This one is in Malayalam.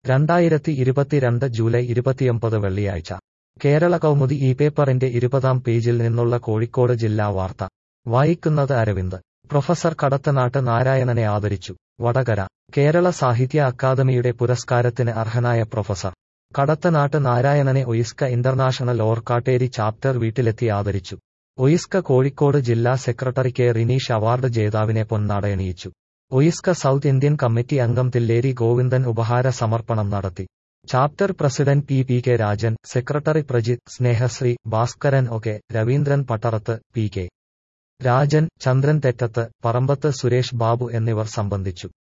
രണ്ടായിരത്തി ഇരുപത്തിരണ്ട് ജൂലൈ ഇരുപത്തിയൊമ്പത് വെള്ളിയാഴ്ച കേരള കൗമുദി ഈ പേപ്പറിന്റെ ഇരുപതാം പേജിൽ നിന്നുള്ള കോഴിക്കോട് ജില്ലാ വാർത്ത വായിക്കുന്നത് അരവിന്ദ് പ്രൊഫസർ കടത്തനാട്ട് നാരായണനെ ആദരിച്ചു വടകര കേരള സാഹിത്യ അക്കാദമിയുടെ പുരസ്കാരത്തിന് അർഹനായ പ്രൊഫസർ കടത്തനാട്ട് നാരായണനെ ഒയിസ്ക ഇന്റർനാഷണൽ ഓർക്കാട്ടേരി ചാപ്റ്റർ വീട്ടിലെത്തി ആദരിച്ചു ഒയിസ്ക കോഴിക്കോട് ജില്ലാ സെക്രട്ടറി കെ റിനീഷ് അവാർഡ് ജേതാവിനെ പൊന്നാടയണിയിച്ചു ഒയിസ്ക സൗത്ത് ഇന്ത്യൻ കമ്മിറ്റി അംഗം തില്ലേരി ഗോവിന്ദൻ ഉപഹാര സമർപ്പണം നടത്തി chapter president P P K Rajan secretary Prajith Snehasree Bhaskaran O K Raveendran Pattarath P K Rajan Chandran Thettath Parambath Suresh Babu എന്നിവർ സംബന്ധിച്ചു